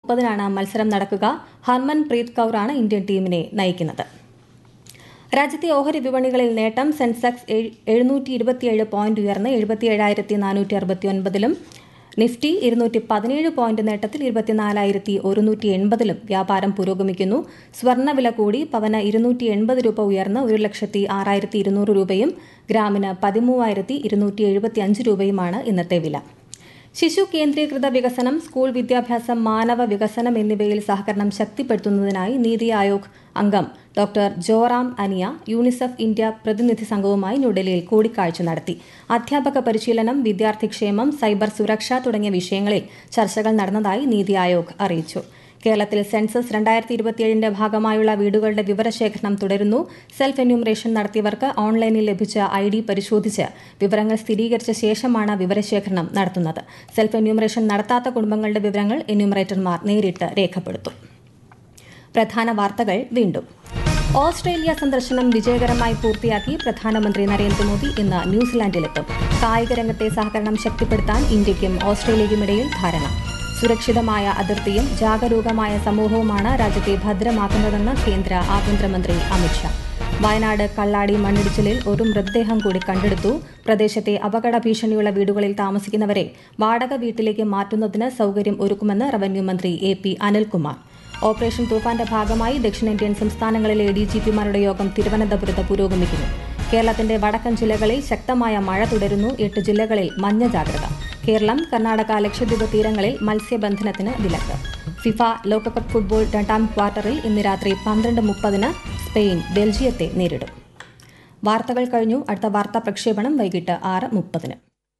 മുപ്പതിനാണ് മത്സരം നടക്കുക ഹർമൻ പ്രീത് കൌറാണ് ഇന്ത്യൻ ടീമിനെ നയിക്കുന്നത് രാജ്യത്തെ ഓഹരി വിപണികളിൽ നേട്ടം സെൻസെക്സ് എഴുന്നൂറ്റി ഇരുപത്തിയേഴ് പോയിന്റ് ഉയർന്ന് എഴുപത്തിയേഴായിരത്തി നാനൂറ്റി അറുപത്തിയൊൻപതിലും നിഫ്റ്റി ഇരുന്നൂറ്റി പതിനേഴ് പോയിന്റ് നേട്ടത്തിൽ ഇരുപത്തിനാലായിരത്തി ഒരുന്നൂറ്റി എൺപതിലും വ്യാപാരം പുരോഗമിക്കുന്നു സ്വർണ്ണവില കൂടി പവന് ഇരുന്നൂറ്റി എൺപത് രൂപ ഉയർന്ന് ഒരു ലക്ഷത്തി ആറായിരത്തി ഇരുന്നൂറ് രൂപയും ഗ്രാമിന് പതിമൂവായിരത്തി ഇരുന്നൂറ്റി എഴുപത്തി അഞ്ച് രൂപയുമാണ് ഇന്നത്തെ വില ശിശു കേന്ദ്രീകൃത വികസനം സ്കൂൾ വിദ്യാഭ്യാസം മാനവ വികസനം എന്നിവയിൽ സഹകരണം ശക്തിപ്പെടുത്തുന്നതിനായി നീതി ആയോഗ് അംഗം ഡോക്ടർ ജോറാം അനിയ യൂണിസെഫ് ഇന്ത്യ പ്രതിനിധി സംഘവുമായി ന്യൂഡൽഹിയിൽ കൂടിക്കാഴ്ച നടത്തി അധ്യാപക പരിശീലനം വിദ്യാർത്ഥിക്ഷേമം സൈബർ സുരക്ഷ തുടങ്ങിയ വിഷയങ്ങളിൽ ചർച്ചകൾ നടന്നതായി നീതി ആയോഗ് അറിയിച്ചു കേരളത്തിൽ സെൻസസ് രണ്ടായിരത്തി ഇരുപത്തിയേഴിന്റെ ഭാഗമായുള്ള വീടുകളുടെ വിവരശേഖരണം തുടരുന്നു സെൽഫ് എന്യൂമറേഷൻ നടത്തിയവർക്ക് ഓൺലൈനിൽ ലഭിച്ച ഐ ഡി പരിശോധിച്ച് വിവരങ്ങൾ സ്ഥിരീകരിച്ച ശേഷമാണ് വിവരശേഖരണം നടത്തുന്നത് സെൽഫ് എന്യൂമറേഷൻ നടത്താത്ത കുടുംബങ്ങളുടെ വിവരങ്ങൾ എന്യൂമറേറ്റർമാർ നേരിട്ട് രേഖപ്പെടുത്തും പ്രധാന വാർത്തകൾ വീണ്ടും ഓസ്ട്രേലിയ സന്ദർശനം വിജയകരമായി പൂർത്തിയാക്കി പ്രധാനമന്ത്രി നരേന്ദ്രമോദി ഇന്ന് ന്യൂസിലാൻഡിലെത്തും കായിക രംഗത്തെ സഹകരണം ശക്തിപ്പെടുത്താൻ ഇന്ത്യയ്ക്കും ഓസ്ട്രേലിയയ്ക്കുമിടയിൽ ധാരണ സുരക്ഷിതമായ അതിർത്തിയും ജാഗരൂകമായ സമൂഹവുമാണ് രാജ്യത്തെ ഭദ്രമാക്കുന്നതെന്ന് കേന്ദ്ര ആഭ്യന്തരമന്ത്രി അമിത്ഷാ വയനാട് കള്ളാടി മണ്ണിടിച്ചിലിൽ ഒരു മൃതദേഹം കൂടി കണ്ടെടുത്തു പ്രദേശത്തെ അപകട ഭീഷണിയുള്ള വീടുകളിൽ താമസിക്കുന്നവരെ വാടക വീട്ടിലേക്ക് മാറ്റുന്നതിന് സൌകര്യം ഒരുക്കുമെന്ന് റവന്യൂ മന്ത്രി എ പി അനിൽകുമാർ ഓപ്പറേഷൻ തൂഫാന്റെ ഭാഗമായി ദക്ഷിണേന്ത്യൻ സംസ്ഥാനങ്ങളിലെ ഡിജിപിമാരുടെ യോഗം തിരുവനന്തപുരത്ത് പുരോഗമിക്കുന്നു കേരളത്തിന്റെ വടക്കൻ ജില്ലകളിൽ ശക്തമായ മഴ തുടരുന്നു എട്ട് ജില്ലകളിൽ മഞ്ഞ ജാഗ്രത കേരളം കർണാടക ലക്ഷദ്വീപ് തീരങ്ങളിൽ മത്സ്യബന്ധനത്തിന് വിലക്ക് ഫിഫ ലോകകപ്പ് ഫുട്ബോൾ രണ്ടാം ക്വാർട്ടറിൽ ഇന്ന് രാത്രി പന്ത്രണ്ട് മുപ്പതിന് സ്പെയിൻ ബെൽജിയത്തെ നേരിടും വാർത്തകൾ കഴിഞ്ഞു അടുത്ത വാർത്താ പ്രക്ഷേപണം വൈകിട്ട് ആറ് മുപ്പതിന്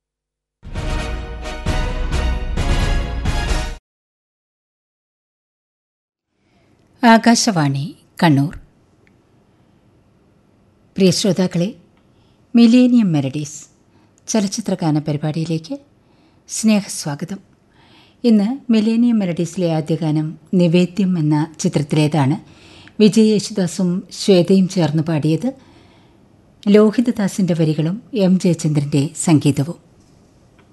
ആകാശവാണി കണ്ണൂർ പ്രിയ ശ്രോതാക്കളെ മിലേനിയം മെലഡീസ് ചലച്ചിത്രഗാന പരിപാടിയിലേക്ക് സ്നേഹസ്വാഗതം ഇന്ന് മിലേനിയം മെലഡീസിലെ ആദ്യ ഗാനം നിവേദ്യം എന്ന ചിത്രത്തിലേതാണ് വിജയ് യേശുദാസും ശ്വേതയും ചേർന്ന് പാടിയത് ലോഹിതദാസിൻ്റെ വരികളും എം ജയചന്ദ്രൻ്റെ സംഗീതവും